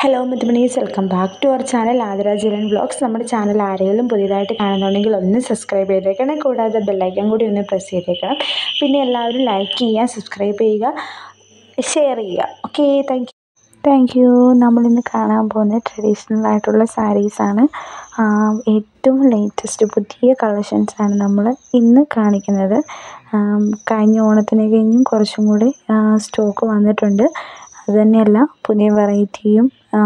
hello മുത്തുമണീസ് welcome back to our channel Athira Jilan vlogs നമ്മുടെ channel ആരെങ്കിലും പുതിയതായിട്ട് കാണുന്നുണ്ടെങ്കിൽ ഒന്ന് സബ്സ്ക്രൈബ് ചെയ്തേക്കണം കൂടാതെ ബെല്ലൈക്കൺ കൂടി ഒന്ന് പ്രസ് ചെയ്തേക്കണം പിന്നെ എല്ലാവരും ലൈക്ക് ചെയ്യുക സബ്സ്ക്രൈബ് ചെയ്യുക ഷെയർ ചെയ്യുക okay thank you thank you നമ്മളിന്ന് കാണാൻ പോകുന്നത് ട്രഡീഷണൽ ആയിട്ടുള്ള സാരീസാണ് ഏറ്റവും ലേറ്റസ്റ്റ് പുതിയ കളക്ഷൻസാണ് നമ്മൾ ഇന്ന് കാണിക്കുന്നത് കഴിഞ്ഞ ഓണത്തിന് കഴിഞ്ഞും കുറച്ചും കൂടി സ്റ്റോക്ക് വന്നിട്ടുണ്ട് അതുതന്നെയല്ല പുതിയ വെറൈറ്റിയും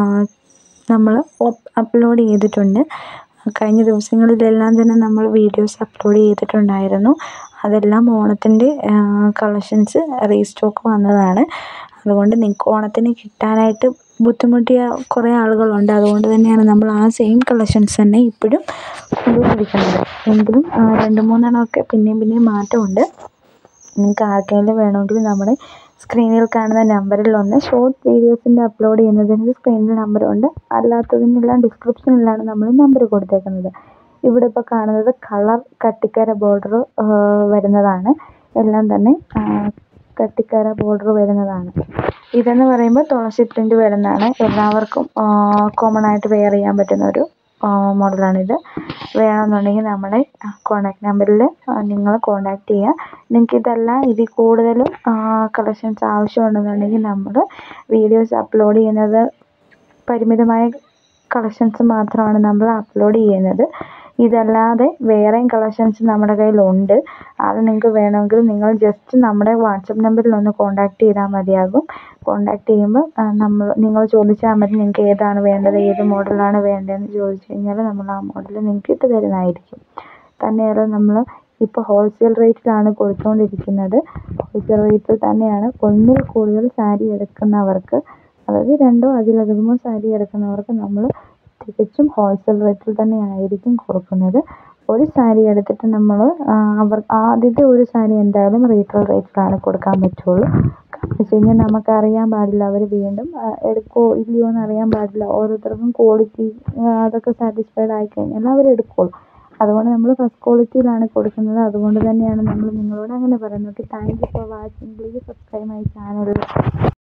നമ്മൾ അപ്ലോഡ് ചെയ്തിട്ടുണ്ട് കഴിഞ്ഞ ദിവസങ്ങളിലെല്ലാം തന്നെ നമ്മൾ വീഡിയോസ് അപ്ലോഡ് ചെയ്തിട്ടുണ്ടായിരുന്നു അതെല്ലാം ഓണത്തിൻ്റെ കളക്ഷൻസ് റീസ്റ്റോക്ക് വന്നതാണ് അതുകൊണ്ട് നിങ്ങൾക്ക് ഓണത്തിന് കിട്ടാനായിട്ട് ബുദ്ധിമുട്ടിയ കുറേ ആളുകളുണ്ട് അതുകൊണ്ട് തന്നെയാണ് നമ്മൾ ആ സെയിം കളക്ഷൻസ് തന്നെ ഇപ്പോഴും കൊണ്ടുവന്നിരിക്കുന്നത് എങ്കിലും രണ്ട് മൂന്നെണ്ണമൊക്കെ പിന്നെയും പിന്നെയും മാറ്റമുണ്ട് നിങ്ങൾക്ക് ആർക്കെങ്കിലും വേണമെങ്കിൽ നമ്മുടെ സ്ക്രീനിൽ കാണുന്ന നമ്പറിൽ ഒന്ന് ഷോർട്ട് വീഡിയോസിൻ്റെ അപ്ലോഡ് ചെയ്യുന്നതിന് സ്ക്രീനിൽ നമ്പറുണ്ട് അല്ലാത്തതിനെല്ലാം ഡിസ്ക്രിപ്ഷനിലാണ് നമ്മൾ നമ്പർ കൊടുത്തേക്കുന്നത് ഇവിടെ ഇപ്പോൾ കാണുന്നത് കളർ കട്ടിക്കര ബോർഡർ വരുന്നതാണ് എല്ലാം തന്നെ കട്ടിക്കര ബോർഡർ വരുന്നതാണ് ഇതെന്ന് പറയുമ്പോൾ തുളസി പ്രിൻ്റ് വരുന്നതാണ് എല്ലാവർക്കും കോമൺ ആയിട്ട് വെയർ ചെയ്യാൻ പറ്റുന്ന ഒരു മോഡലാണിത് വേണമെന്നുണ്ടെങ്കിൽ നമ്മളെ കോൺടാക്ട് നമ്പറിൽ നിങ്ങൾ കോൺടാക്ട് ചെയ്യുക നിങ്ങൾക്ക് ഇതല്ല ഇതിൽ കൂടുതലും കളക്ഷൻസ് ആവശ്യമുണ്ടെന്നുണ്ടെങ്കിൽ നമ്മൾ വീഡിയോസ് അപ്ലോഡ് ചെയ്യുന്നത് പരിമിതമായ കളക്ഷൻസ് മാത്രമാണ് നമ്മൾ അപ്ലോഡ് ചെയ്യുന്നത് ഇതല്ലാതെ വേറെയും കളക്ഷൻസ് നമ്മുടെ കയ്യിലുണ്ട് അത് നിങ്ങൾക്ക് വേണമെങ്കിൽ നിങ്ങൾ ജസ്റ്റ് നമ്മുടെ വാട്സപ്പ് നമ്പറിൽ ഒന്ന് കോൺടാക്ട് ചെയ്താൽ മതിയാകും കോൺടാക്ട് ചെയ്യുമ്പോൾ നമ്മൾ നിങ്ങൾ ചോദിച്ചാൽ മതി നിങ്ങൾക്ക് ഏതാണ് വേണ്ടത് ഏത് മോഡലാണ് വേണ്ടതെന്ന് ചോദിച്ചു കഴിഞ്ഞാൽ നമ്മൾ ആ മോഡൽ നിങ്ങൾക്ക് ഇട്ട് തരുന്നതായിരിക്കും തന്നെയല്ല നമ്മൾ ഇപ്പോൾ ഹോൾസെയിൽ റേറ്റിലാണ് കൊടുത്തുകൊണ്ടിരിക്കുന്നത് ഹോൾസെയിൽ റേറ്റിൽ തന്നെയാണ് ഒന്നിൽ കൂടുതൽ സാരി എടുക്കുന്നവർക്ക് അതായത് രണ്ടോ അതിലധികമോ സാരി എടുക്കുന്നവർക്ക് നമ്മൾ തികച്ചും ഹോൾസെയിൽ റേറ്റിൽ തന്നെ ആയിരിക്കും കൊടുക്കുന്നത് ഒരു സാരി എടുത്തിട്ട് നമ്മൾ അവർ ആദ്യത്തെ ഒരു സാരി എന്തായാലും റീറ്റെയിൽ റേറ്റിലാണ് കൊടുക്കാൻ പറ്റുള്ളൂ കാരണം വെച്ച് കഴിഞ്ഞാൽ നമുക്കറിയാൻ പാടില്ല അവർ വീണ്ടും എടുക്കുമോ ഇല്ലയോ എന്ന് അറിയാൻ പാടില്ല ഓരോരുത്തർക്കും ക്വാളിറ്റി അതൊക്കെ സാറ്റിസ്ഫൈഡ് ആയിക്കഴിഞ്ഞാൽ അവർ എടുക്കുകയുള്ളൂ അതുകൊണ്ട് നമ്മൾ ഫസ്റ്റ് ക്വാളിറ്റിയിലാണ് കൊടുക്കുന്നത് അതുകൊണ്ട് തന്നെയാണ് നമ്മൾ നിങ്ങളോട് അങ്ങനെ പറയുന്നത് okay thank you for watching please subscribe my channel